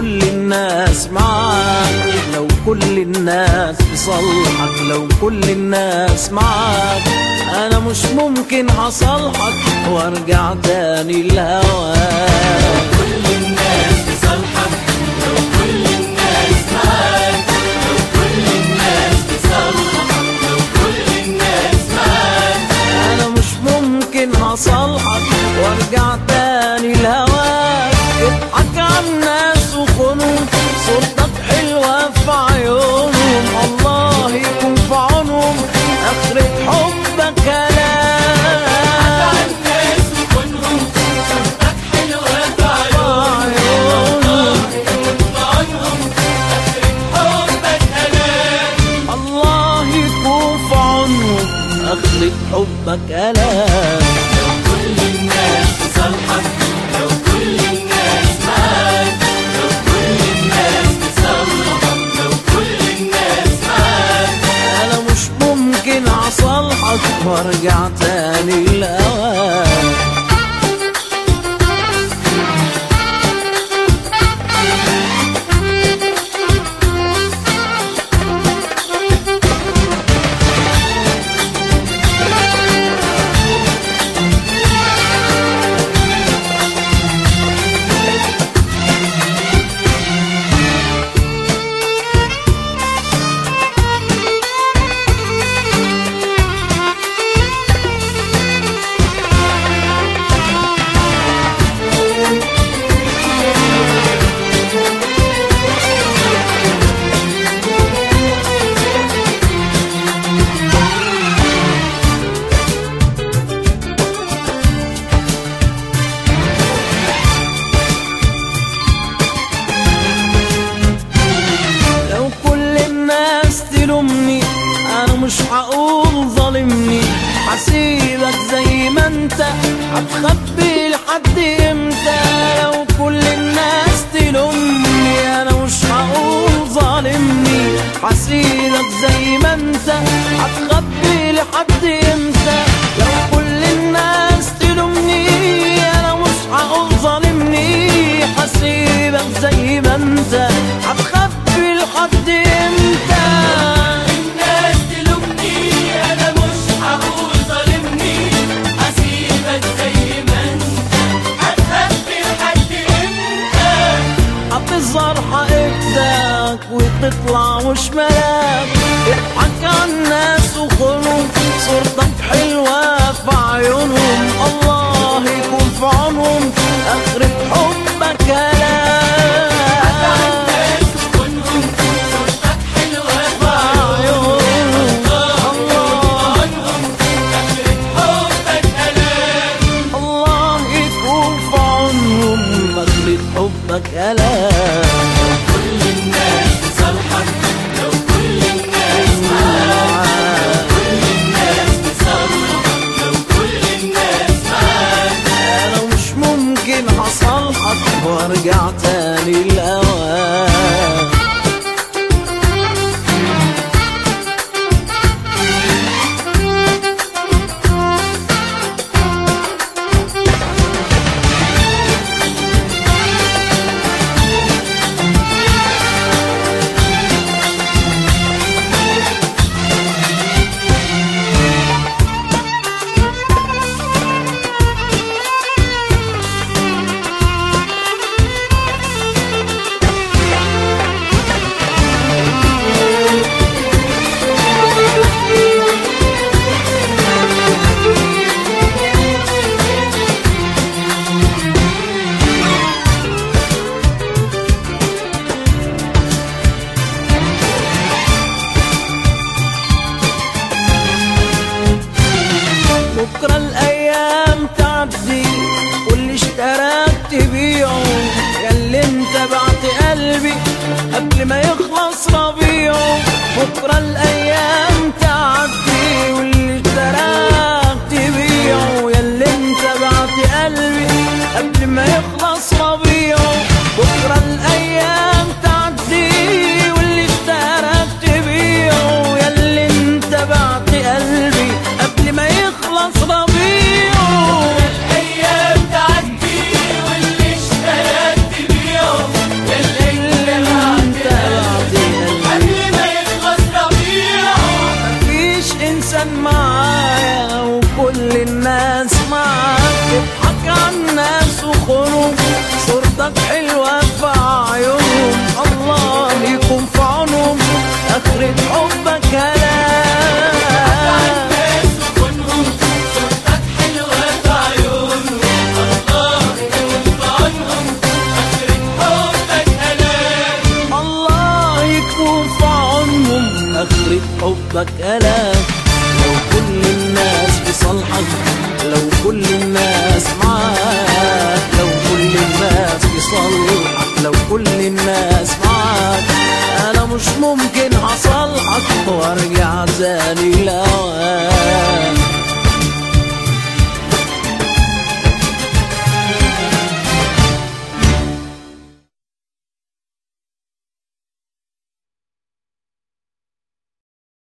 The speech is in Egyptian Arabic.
كل الناس معاك لو كل الناس بصلحك لو كل الناس معاك انا مش ممكن هصالحك وارجع تاني لهواك كل الناس بصالحك لو كل الناس معاك لو كل الناس بصالحك لو كل الناس معاك انا مش ممكن هصالحك وارجع تاني لهواك اضحك على الناس وخونهم صورتك حلوة في عيونهم الله يكون في عونهم اخرة حبك كلام الناس وكلهم صورتك حلوة في عيونهم وعنهم حبك ألام الله يكون في عونهم اخرة حبك كلام كل الناس بصالحك لو كل الناس معاك لو كل الناس بصالحك لو كل الناس معاك انا مش ممكن اصالحك وارجع تاني لهواك لو كل الناس تلومني انا مش هقول ظالمني هسيبك زي ما انت هتخبي لحد امتى لو كل الناس تلومني انا مش هقول ظالمني هسيبك زي ما انت هتخبي لحد امتى لو كل الناس تلومني انا مش هقول ظالمني هسيبك زي ما انت هتخبي لحد امتى الناس تلومني انا مش هقول ظالمني هسيبك زي ما انت هتخبي لحد امتى هتظهر حقيقتك وتطلع مش ملاك اضحك على الناس وخونهم صورتك حلوة في عيونهم الله يكون في عونهم اخرة حبك كلام الناس وكلهم صورتك حلوة في عيونهم الله عنهم حبك ألام الله يكون في عونهم اخرة حبك كلام كل الناس بصالحك لو كل الناس معاك كل الناس بصالحك لو كل الناس معاك انا مش ممكن هصالحك وارجع تاني لهواك بكرة الأيام تعدي واللي اشتراك تبيعه يا اللي انت بعت قلبي قبل ما يخلص ربيعه بكرة الأيام تعدي واللي اشتراك تبيعه يا اللي انت بعت قلبي قبل ما يخلص ربيعه بكرة الأيام تعدي واللي اشتراك تبيعه يا اللي انت بعت قلبي قبل ما يخلص ربيعه الأيام تعدي واللي اشتراك تبيعه اللي حبك ألاف لو كل الناس في صالحك لو كل الناس معاك لو كل الناس في صالحك لو كل الناس معاك انا مش ممكن هصالحك وارجع تاني لهواك